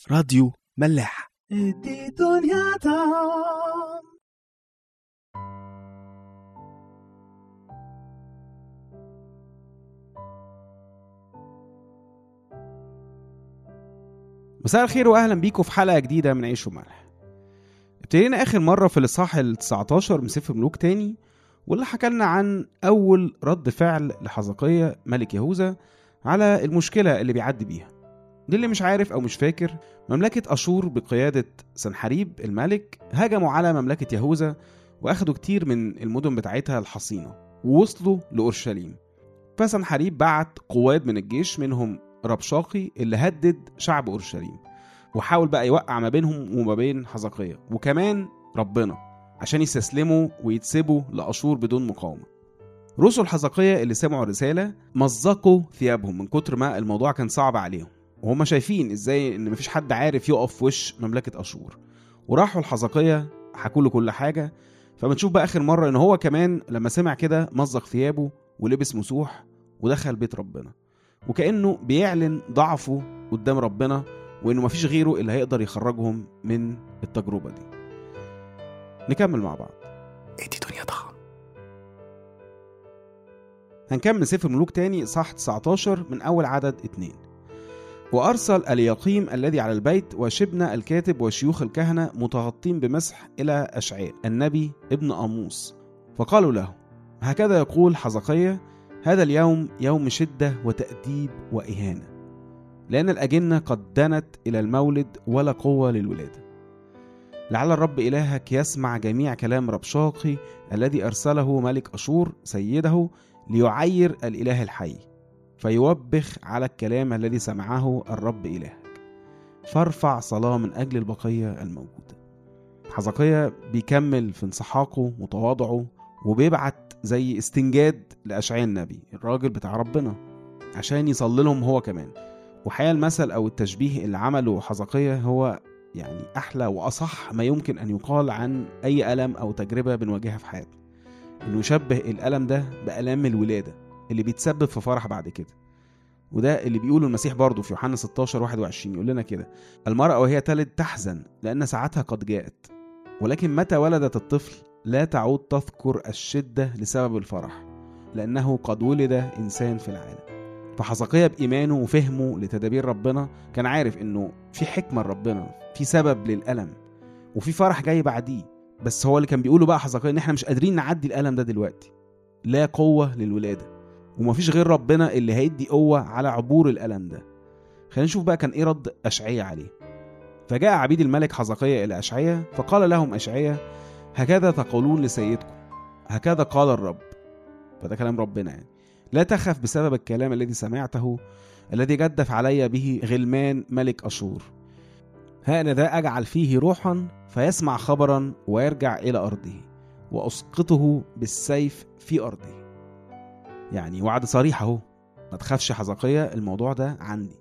راديو ملاح ادي دنيا دام مساء الخير واهلا بيكم في حلقه جديده من عيش وملح ابتدينا اخر مره في الاصحاح ال 19 من سفر ملوك تاني واللي حكى لنا عن اول رد فعل لحزقية ملك يهوذا على المشكله اللي بيعدي بيها للي مش عارف او مش فاكر مملكه اشور بقياده سنحريب الملك هجموا على مملكه يهوذا واخدوا كتير من المدن بتاعتها الحصينه ووصلوا لاورشليم فسنحريب بعت قواد من الجيش منهم ربشاقي اللي هدد شعب اورشليم وحاول بقى يوقع ما بينهم وما بين حزقية وكمان ربنا عشان يستسلموا ويتسبوا لاشور بدون مقاومه رسل حزقية اللي سمعوا الرسالة مزقوا ثيابهم من كتر ما الموضوع كان صعب عليهم وهم شايفين ازاي ان مفيش حد عارف يقف في وش مملكة اشور وراحوا لحزقية حكوا له كل حاجة فبنشوف بقى اخر مرة ان هو كمان لما سمع كده مزق ثيابه ولبس مسوح ودخل بيت ربنا وكأنه بيعلن ضعفه قدام ربنا وإنه مفيش غيره اللي هيقدر يخرجهم من التجربة دي نكمل مع بعض ادي دنيا ضخم هنكمل سفر ملوك تاني صح 19 من أول عدد اتنين وأرسل اليقيم الذي على البيت وشبنا الكاتب وشيوخ الكهنة متغطين بمسح إلى أشعياء النبي ابن أموس فقالوا له هكذا يقول حزقية هذا اليوم يوم شدة وتأديب وإهانة لأن الأجنة قد دنت إلى المولد ولا قوة للولادة لعل الرب إلهك يسمع جميع كلام ربشاقي الذي أرسله ملك أشور سيده ليعير الإله الحي فيوبخ على الكلام الذي سمعه الرب إلهك فارفع صلاة من أجل البقية الموجودة حزقية بيكمل في انسحاقه وتواضعه وبيبعت زي استنجاد لأشعياء النبي الراجل بتاع ربنا عشان يصلي لهم هو كمان وحقيقة المثل أو التشبيه اللي عمله حزقية هو يعني أحلى وأصح ما يمكن أن يقال عن أي ألم أو تجربة بنواجهها في حياتنا إنه يشبه الألم ده بألام الولادة اللي بيتسبب في فرح بعد كده وده اللي بيقوله المسيح برضه في يوحنا 16 21 يقول لنا كده المرأة وهي تلد تحزن لأن ساعتها قد جاءت ولكن متى ولدت الطفل لا تعود تذكر الشدة لسبب الفرح لأنه قد ولد إنسان في العالم فحزقية بإيمانه وفهمه لتدابير ربنا كان عارف إنه في حكمة ربنا في سبب للألم وفي فرح جاي بعديه بس هو اللي كان بيقوله بقى حزقية إن إحنا مش قادرين نعدي الألم ده دلوقتي لا قوة للولادة ومفيش غير ربنا اللي هيدي قوة على عبور الألم ده خلينا نشوف بقى كان إيه رد أشعية عليه فجاء عبيد الملك حزقية إلى أشعية فقال لهم أشعية هكذا تقولون لسيدكم هكذا قال الرب فده كلام ربنا يعني لا تخف بسبب الكلام الذي سمعته الذي جدف علي به غلمان ملك أشور هانذا أجعل فيه روحا فيسمع خبرا ويرجع إلى أرضه وأسقطه بالسيف في أرضه يعني وعد صريح أهو ما تخافش حزقية الموضوع ده عندي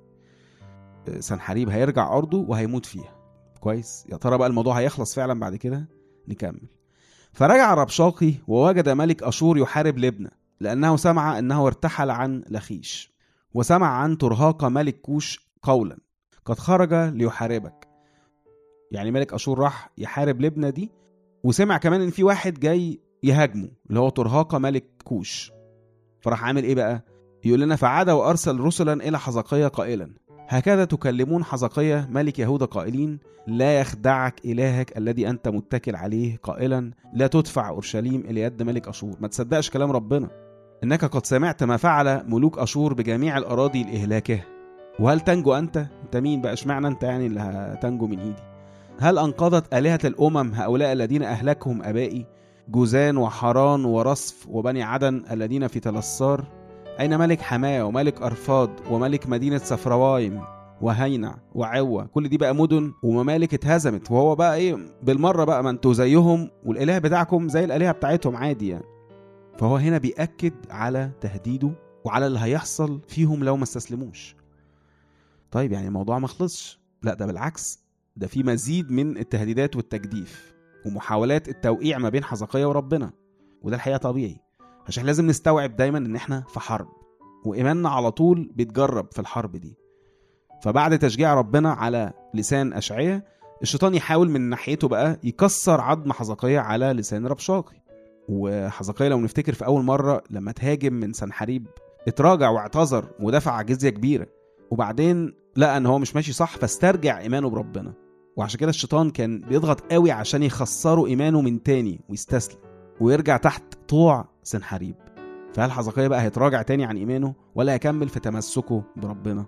سنحريب هيرجع أرضه وهيموت فيها كويس يا ترى بقى الموضوع هيخلص فعلا بعد كده نكمل فرجع ربشاقي ووجد ملك أشور يحارب لبنى لأنه سمع أنه ارتحل عن لخيش وسمع عن ترهاق ملك كوش قولا قد خرج ليحاربك يعني ملك أشور راح يحارب لبنى دي وسمع كمان ان في واحد جاي يهاجمه اللي هو ترهاق ملك كوش فراح عامل ايه بقى يقول لنا فعاد وارسل رسلا الى حزقية قائلا هكذا تكلمون حزقية ملك يهوذا قائلين لا يخدعك إلهك الذي أنت متكل عليه قائلا لا تدفع أورشليم إلى يد ملك أشور ما تصدقش كلام ربنا إنك قد سمعت ما فعل ملوك أشور بجميع الأراضي لإهلاكه وهل تنجو أنت؟ أنت مين بقى اشمعنى أنت يعني اللي هتنجو من إيدي؟ هل أنقذت آلهة الأمم هؤلاء الذين أهلكهم أبائي جوزان وحران ورصف وبني عدن الذين في تلصار أين ملك حماة وملك أرفاد وملك مدينة سفروايم وهينع وعوة كل دي بقى مدن وممالك اتهزمت وهو بقى ايه بالمرة بقى ما انتوا زيهم والإله بتاعكم زي الآلهة بتاعتهم عادي يعني فهو هنا بيأكد على تهديده وعلى اللي هيحصل فيهم لو ما استسلموش طيب يعني الموضوع ما خلصش لا ده بالعكس ده في مزيد من التهديدات والتجديف ومحاولات التوقيع ما بين حزقية وربنا وده الحقيقة طبيعي عشان لازم نستوعب دايما ان احنا في حرب وإيماننا على طول بيتجرب في الحرب دي فبعد تشجيع ربنا على لسان أشعية الشيطان يحاول من ناحيته بقى يكسر عظم حزقية على لسان ربشاقي وحزقية لو نفتكر في أول مرة لما تهاجم من سنحريب اتراجع واعتذر ودفع جزية كبيرة وبعدين لقى ان هو مش ماشي صح فاسترجع ايمانه بربنا وعشان كده الشيطان كان بيضغط قوي عشان يخسره ايمانه من تاني ويستسلم ويرجع تحت طوع سنحريب فهل حزقية بقى هيتراجع تاني عن ايمانه ولا هيكمل في تمسكه بربنا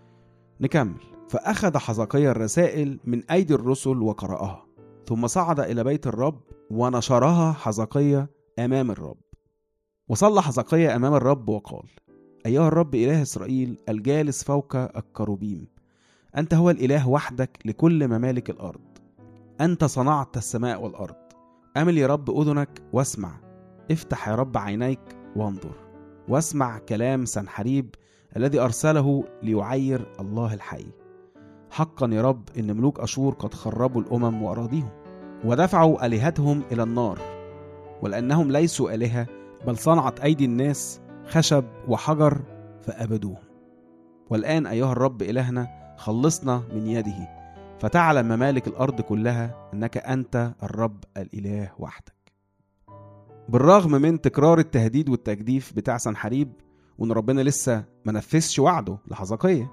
نكمل فأخذ حزقية الرسائل من أيدي الرسل وقرأها ثم صعد إلى بيت الرب ونشرها حزقية أمام الرب وصلى حزقية أمام الرب وقال أيها الرب إله إسرائيل الجالس فوق الكروبيم أنت هو الإله وحدك لكل ممالك الأرض أنت صنعت السماء والأرض أمل يا رب أذنك واسمع افتح يا رب عينيك وانظر واسمع كلام سنحريب الذي أرسله ليعير الله الحي حقا يا رب إن ملوك أشور قد خربوا الأمم وأراضيهم ودفعوا آلهتهم إلى النار ولأنهم ليسوا آلهة بل صنعت أيدي الناس خشب وحجر فأبدوهم والآن أيها الرب إلهنا خلصنا من يده فتعلم ممالك الأرض كلها أنك أنت الرب الإله وحدك بالرغم من تكرار التهديد والتجديف بتاع سنحريب وان ربنا لسه ما نفذش وعده لحزقية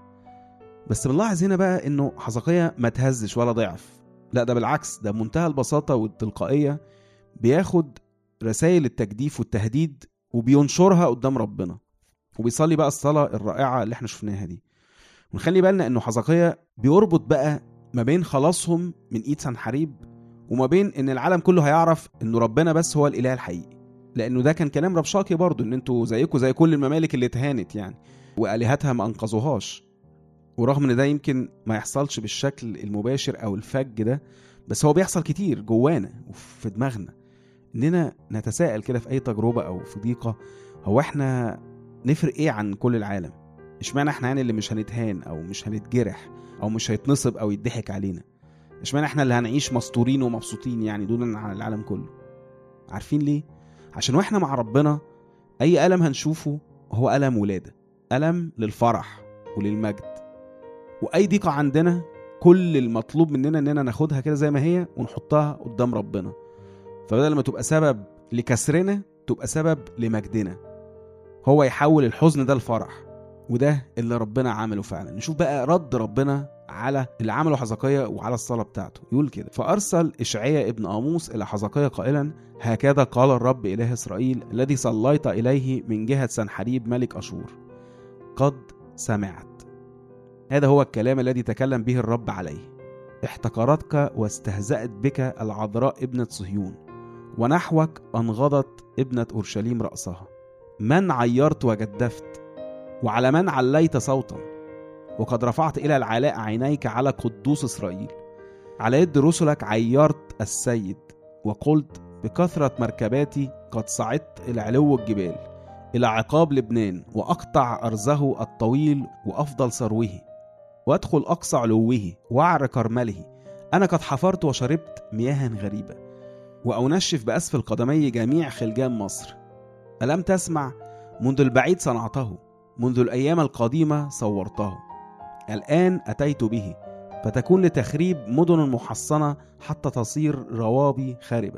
بس بنلاحظ هنا بقى انه حزقية ما تهزش ولا ضعف لا ده بالعكس ده بمنتهى البساطة والتلقائية بياخد رسائل التجديف والتهديد وبينشرها قدام ربنا وبيصلي بقى الصلاة الرائعة اللي احنا شفناها دي ونخلي بالنا انه حزقية بيربط بقى ما بين خلاصهم من ايد سنحريب وما بين ان العالم كله هيعرف انه ربنا بس هو الاله الحقيقي لانه ده كان كلام ربشاقي برضو ان انتوا زيكم زي كل الممالك اللي اتهانت يعني والهتها ما انقذوهاش ورغم ان ده يمكن ما يحصلش بالشكل المباشر او الفج ده بس هو بيحصل كتير جوانا وفي دماغنا اننا نتساءل كده في اي تجربه او في ضيقه هو احنا نفرق ايه عن كل العالم اشمعنى احنا يعني اللي مش هنتهان او مش هنتجرح او مش هيتنصب او يضحك علينا اشمعنى احنا اللي هنعيش مستورين ومبسوطين يعني دونا عن العالم كله عارفين ليه عشان واحنا مع ربنا اي الم هنشوفه هو الم ولاده الم للفرح وللمجد واي ضيقه عندنا كل المطلوب مننا اننا ناخدها كده زي ما هي ونحطها قدام ربنا فبدل ما تبقى سبب لكسرنا تبقى سبب لمجدنا هو يحول الحزن ده لفرح وده اللي ربنا عمله فعلا نشوف بقى رد ربنا على اللي عمله حزقية وعلى الصلاة بتاعته يقول كده فأرسل إشعياء ابن آموس إلى حزقية قائلا هكذا قال الرب إله إسرائيل الذي صليت إليه من جهة سنحريب ملك أشور قد سمعت هذا هو الكلام الذي تكلم به الرب عليه احتقرتك واستهزأت بك العذراء ابنة صهيون ونحوك أنغضت ابنة أورشليم رأسها من عيرت وجدفت وعلى من عليت صوتا وقد رفعت إلى العلاء عينيك على قدوس إسرائيل على يد رسلك عيرت السيد وقلت بكثرة مركباتي قد صعدت إلى علو الجبال إلى عقاب لبنان وأقطع أرزه الطويل وأفضل ثروه وأدخل أقصى علوه وعر كرمله أنا قد حفرت وشربت مياها غريبة وأنشف بأسفل قدمي جميع خلجان مصر ألم تسمع منذ البعيد صنعته منذ الأيام القديمة صورته الآن أتيت به فتكون لتخريب مدن محصنة حتى تصير روابي خاربة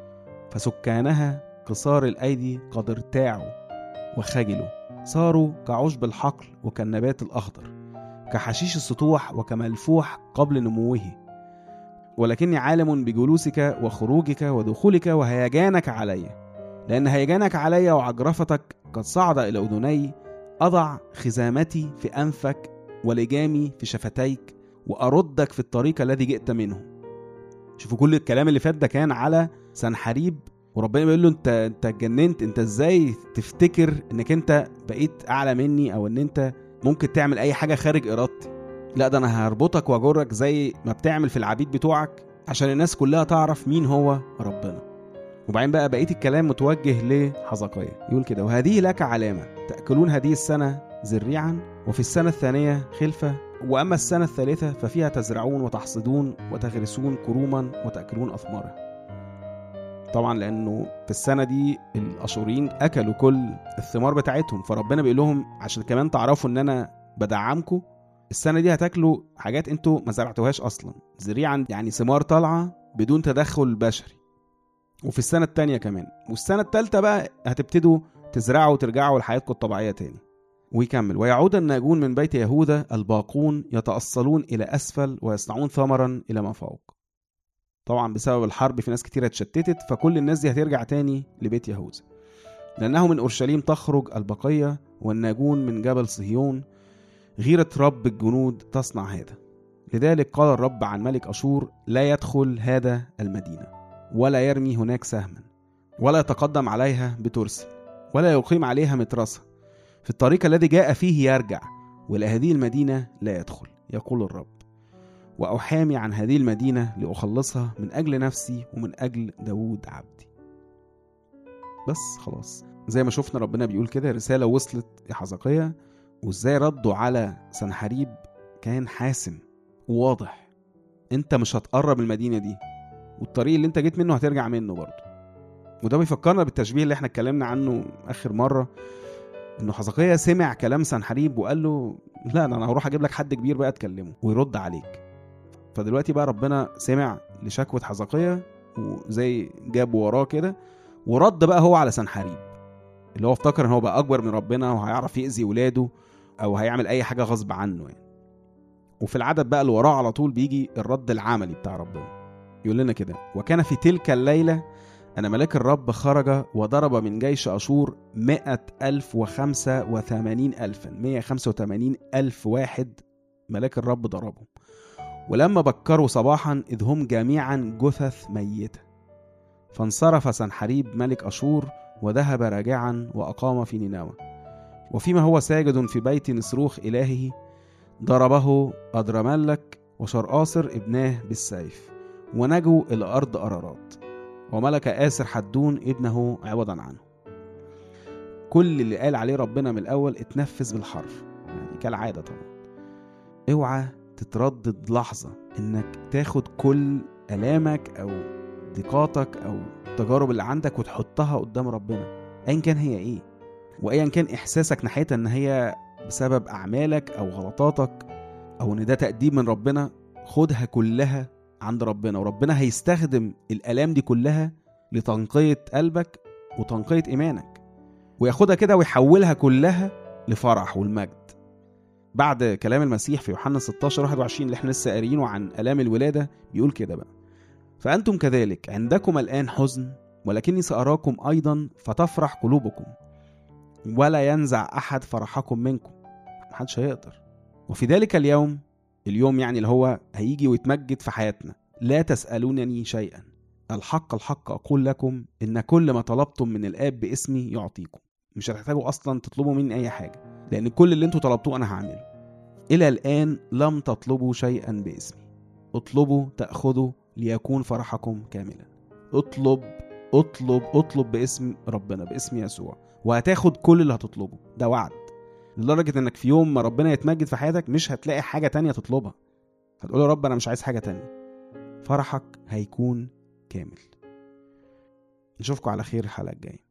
فسكانها قصار الأيدي قد ارتاعوا وخجلوا صاروا كعشب الحقل وكالنبات الأخضر كحشيش السطوح وكملفوح قبل نموه ولكني عالم بجلوسك وخروجك ودخولك وهيجانك علي لأن هيجانك علي وعجرفتك قد صعد إلى أذني أضع خزامتي في أنفك ولجامي في شفتيك وأردك في الطريق الذي جئت منه شوفوا كل الكلام اللي فات ده كان على سنحريب وربنا بيقول له انت انت اتجننت انت ازاي تفتكر انك انت بقيت اعلى مني او ان انت ممكن تعمل اي حاجه خارج ارادتي لا ده انا هربطك واجرك زي ما بتعمل في العبيد بتوعك عشان الناس كلها تعرف مين هو ربنا وبعدين بقى بقيه الكلام متوجه لحزقية يقول كده وهذه لك علامه تاكلون هذه السنه زريعا وفي السنه الثانيه خلفه واما السنه الثالثه ففيها تزرعون وتحصدون وتغرسون كروما وتاكلون اثمارها طبعا لانه في السنه دي الاشوريين اكلوا كل الثمار بتاعتهم فربنا بيقول لهم عشان كمان تعرفوا ان انا بدعمكم السنة دي هتاكلوا حاجات انتوا ما زرعتوهاش أصلا زريعا يعني ثمار طالعة بدون تدخل بشري وفي السنة التانية كمان والسنة التالتة بقى هتبتدوا تزرعوا وترجعوا لحياتكم الطبيعية تاني ويكمل ويعود الناجون من بيت يهوذا الباقون يتأصلون إلى أسفل ويصنعون ثمرا إلى ما فوق طبعا بسبب الحرب في ناس كتيرة اتشتتت فكل الناس دي هترجع تاني لبيت يهوذا لأنه من أورشليم تخرج البقية والناجون من جبل صهيون غيرة رب الجنود تصنع هذا لذلك قال الرب عن ملك أشور لا يدخل هذا المدينة ولا يرمي هناك سهما ولا يتقدم عليها بترس ولا يقيم عليها مترسة في الطريق الذي جاء فيه يرجع وإلى هذه المدينة لا يدخل يقول الرب وأحامي عن هذه المدينة لأخلصها من أجل نفسي ومن أجل داود عبدي بس خلاص زي ما شفنا ربنا بيقول كده رسالة وصلت لحزقية وازاي ردوا على سنحريب كان حاسم وواضح انت مش هتقرب المدينة دي والطريق اللي انت جيت منه هترجع منه برضه وده بيفكرنا بالتشبيه اللي احنا اتكلمنا عنه اخر مرة انه حزقية سمع كلام سنحريب وقال له لا انا هروح اجيب لك حد كبير بقى تكلمه ويرد عليك فدلوقتي بقى ربنا سمع لشكوى حزقية وزي جاب وراه كده ورد بقى هو على سنحريب اللي هو افتكر ان هو بقى اكبر من ربنا وهيعرف يأذي ولاده او هيعمل اي حاجه غصب عنه يعني وفي العدد بقى اللي وراه على طول بيجي الرد العملي بتاع ربنا يقول لنا كده وكان في تلك الليله أن ملاك الرب خرج وضرب من جيش أشور مائة ألف وخمسة وثمانين ألفا مية خمسة وثمانين ألف واحد ملاك الرب ضربهم ولما بكروا صباحا إذ هم جميعا جثث ميتة فانصرف سنحريب ملك أشور وذهب راجعا وأقام في نينوى وفيما هو ساجد في بيت نصروخ إلهه ضربه أدرملك وشرآصر ابناه بالسيف ونجوا إلى أرض أرارات وملك آسر حدون ابنه عوضا عنه كل اللي قال عليه ربنا من الأول اتنفذ بالحرف يعني كالعادة طبعا اوعى تتردد لحظة انك تاخد كل آلامك أو ضيقاتك أو التجارب اللي عندك وتحطها قدام ربنا أيا كان هي إيه وأيا كان إحساسك ناحيتها إن هي بسبب أعمالك أو غلطاتك أو إن ده تأديب من ربنا خدها كلها عند ربنا وربنا هيستخدم الآلام دي كلها لتنقية قلبك وتنقية إيمانك وياخدها كده ويحولها كلها لفرح والمجد بعد كلام المسيح في يوحنا 16 21 اللي احنا لسه قاريينه عن آلام الولادة بيقول كده بقى فأنتم كذلك عندكم الآن حزن ولكني سأراكم أيضا فتفرح قلوبكم ولا ينزع أحد فرحكم منكم محدش هيقدر وفي ذلك اليوم اليوم يعني اللي هو هيجي ويتمجد في حياتنا لا تسألونني شيئا الحق الحق أقول لكم إن كل ما طلبتم من الآب باسمي يعطيكم مش هتحتاجوا أصلا تطلبوا مني أي حاجة لأن كل اللي انتوا طلبتوه أنا هعمله إلى الآن لم تطلبوا شيئا باسمي اطلبوا تأخذوا ليكون فرحكم كاملا اطلب اطلب اطلب باسم ربنا باسم يسوع وهتاخد كل اللي هتطلبه ده وعد لدرجة انك في يوم ما ربنا يتمجد في حياتك مش هتلاقي حاجة تانية تطلبها هتقول يا رب انا مش عايز حاجة تانية فرحك هيكون كامل نشوفكم على خير الحلقة الجاية